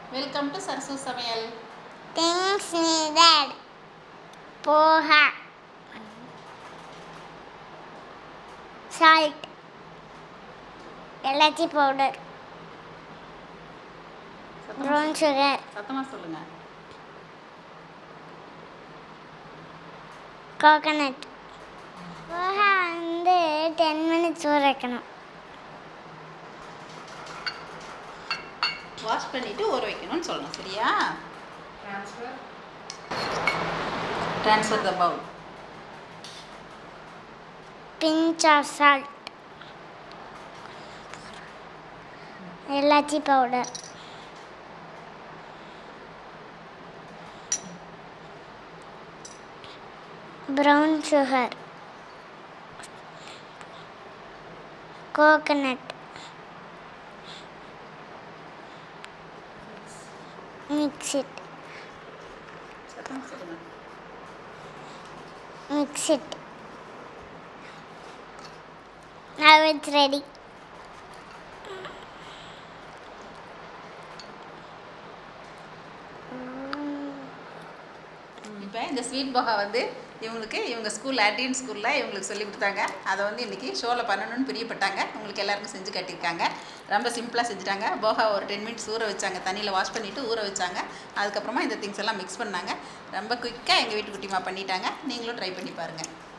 welcome to Sarasu சமையல் things needed poha salt elaichi powder brown sugar சத்தமாக சொல்லுங்க coconut போஹா வந்து டென் மினிட்ஸ் ஊற வைக்கணும் வாஷ் பண்ணிட்டு ஊற வைக்கணும்னு சொல்லணும் சரியா transfer the bowl pinch of salt elaichi powder brown sugar coconut mix it சத்தமாக சொல்லுங்க mix it now it's ready இப்போ இந்த ஸ்வீட் போகா வந்து இவங்களுக்கு இவங்க ஸ்கூல் லாட்டின் ஸ்கூலில் இவங்களுக்கு சொல்லி கொடுத்தாங்க அதை வந்து இன்றைக்கி ஷோவில் பண்ணணும்னு பிரியப்பட்டாங்க உங்களுக்கு எல்லாருக்கும் செஞ்சு காட்டியிருக்காங்க ரொம்ப சிம்பிளாக செஞ்சுட்டாங்க போகா ஒரு டென் மினிட்ஸ் ஊற வச்சாங்க தண்ணியில் வாஷ் பண்ணிவிட்டு ஊற வச்சாங்க அதுக்கப்புறமா இந்த திங்ஸ் எல்லாம் மிக்ஸ் பண்ணாங்க ரொம்ப குயிக்காக எங்கள் வீட்டு குட்டிமா பண்ணிட்டாங்க நீங்களும் ட்ரை பண்ணி பாருங்கள்